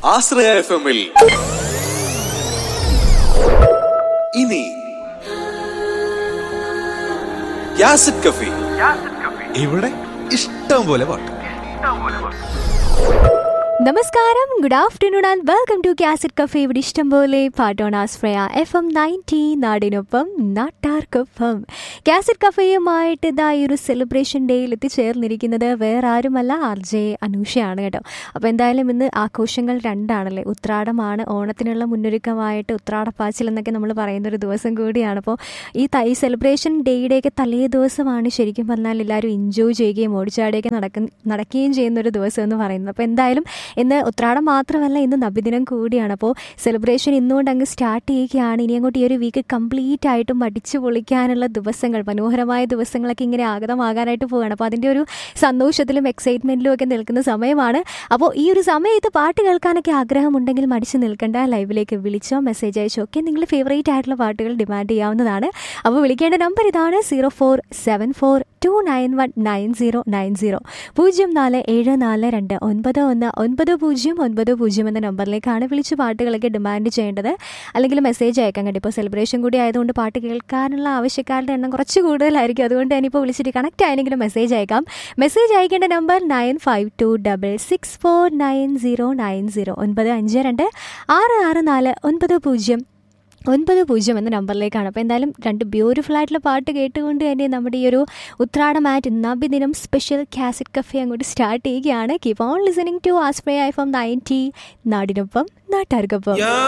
ആശ്രയ F എമ്മിൽ ഇനി യാസിഡ് കഫി ഇവിടെ ഇഷ്ടം പോലെ പാട്ട് നമസ്കാരം good afternoon and welcome to cassette cafe ഇവിടെ ഇഷ്ടം പോലെ പാട്ടോൺ ആസ്ഫ്രയ എഫ് എം നയൻറ്റി നാടിനൊപ്പം നാട്ടാർക്കൊപ്പം കാസറ്റ് കഫേയുമായിട്ട് ഇതാ ഈ ഒരു സെലിബ്രേഷൻ ഡേയിൽ എത്തിച്ചേർന്നിരിക്കുന്നത് വേറെ ആരുമല്ല ആർ ജെ അനൂഷയാണ് കേട്ടോ അപ്പോൾ എന്തായാലും ഇന്ന് ആഘോഷങ്ങൾ രണ്ടാണല്ലേ ഉത്രാടമാണ് ഓണത്തിനുള്ള മുന്നൊരുക്കമായിട്ട് ഉത്രാടപ്പാച്ചിൽ എന്നൊക്കെ നമ്മൾ പറയുന്ന ഒരു ദിവസം കൂടിയാണ് അപ്പോൾ ഈ ത- ഈ സെലിബ്രേഷൻ ഡേയുടെയൊക്കെ തലേ ദിവസമാണ് ശരിക്കും പറഞ്ഞാൽ എല്ലാവരും എൻജോയ് ചെയ്യുകയും ഓടിച്ചാടിയൊക്കെ നടക്കുന്ന നടക്കുകയും ചെയ്യുന്ന ഒരു ദിവസം എന്ന് പറയുന്നത് അപ്പോൾ എന്തായാലും ഇന്ന് ഉത്രാടം മാത്രമല്ല ഇന്ന് നബിദിനം കൂടിയാണ് അപ്പോൾ സെലിബ്രേഷൻ ഇന്നുകൊണ്ട് അങ്ങ് സ്റ്റാർട്ട് ചെയ്യുകയാണ് ഇനി അങ്ങോട്ട് ഈ ഒരു വീക്ക് കംപ്ലീറ്റ് ആയിട്ടും അടിച്ചു പൊളിക്കാനുള്ള ദിവസങ്ങൾ മനോഹരമായ ദിവസങ്ങളൊക്കെ ഇങ്ങനെ ആഗതമാകാനായിട്ട് പോവുകയാണ് അപ്പോൾ അതിൻ്റെ ഒരു സന്തോഷത്തിലും എക്സൈറ്റ്മെൻറ്റിലും ഒക്കെ നിൽക്കുന്ന സമയമാണ് അപ്പോൾ ഈ ഒരു സമയത്ത് പാട്ട് കേൾക്കാനൊക്കെ ആഗ്രഹമുണ്ടെങ്കിൽ മടിച്ചു നിൽക്കേണ്ട ലൈവിലേക്ക് വിളിച്ചോ മെസ്സേജ് അയച്ചോ ഒക്കെ നിങ്ങൾ ഫേവറേറ്റ് ആയിട്ടുള്ള പാട്ടുകൾ ഡിമാൻഡ് ചെയ്യാവുന്നതാണ് അപ്പോൾ വിളിക്കേണ്ട നമ്പർ ഇതാണ് zero four seven four two nine one nine zero nine zero പൂജ്യം നാല് ഏഴ് നാല് രണ്ട് ഒൻപത് ഒന്ന് ഒൻപത് പൂജ്യം ഒൻപത് പൂജ്യം എന്ന നമ്പറിലേക്കാണ് വിളിച്ച് പാട്ടുകളൊക്കെ ഡിമാൻഡ് ചെയ്യേണ്ടത് അല്ലെങ്കിൽ മെസ്സേജ് അയക്കാൻ കേട്ടോ ഇപ്പോൾ സെലിബ്രേഷൻ കൂടി ആയതുകൊണ്ട് പാട്ട് കേൾക്കാനുള്ള ആവശ്യക്കാരുടെ എണ്ണം കുറച്ച് കൂടുതലായിരിക്കും അതുകൊണ്ട് തന്നെ ഇപ്പോൾ വിളിച്ചിട്ട് കണക്റ്റ് ആയെങ്കിലും മെസ്സേജ് അയക്കാം മെസ്സേജ് അയക്കേണ്ട number nine five two double six four nine zero nine zero ഒൻപത് അഞ്ച് രണ്ട് ആറ് ആറ് നാല് ഒൻപത് പൂജ്യം ഒൻപത് പൂജ്യം എന്ന നമ്പറിലേക്കാണ് അപ്പോൾ എന്തായാലും രണ്ട് ബ്യൂട്ടിഫുൾ ആയിട്ടുള്ള പാട്ട് കേട്ടുകൊണ്ട് തന്നെ നമ്മുടെ ഈ ഒരു Uthradam at Nabidinam special cassette cafe അങ്ങോട്ട് സ്റ്റാർട്ട് ചെയ്യുകയാണ് കീപ് ഓൺ ലിസണിങ് ടു ആസ്പ്രേ ഐ ഫ്രം നയൻറ്റി നാടിനൊപ്പം നാട്ടാർക്കൊപ്പം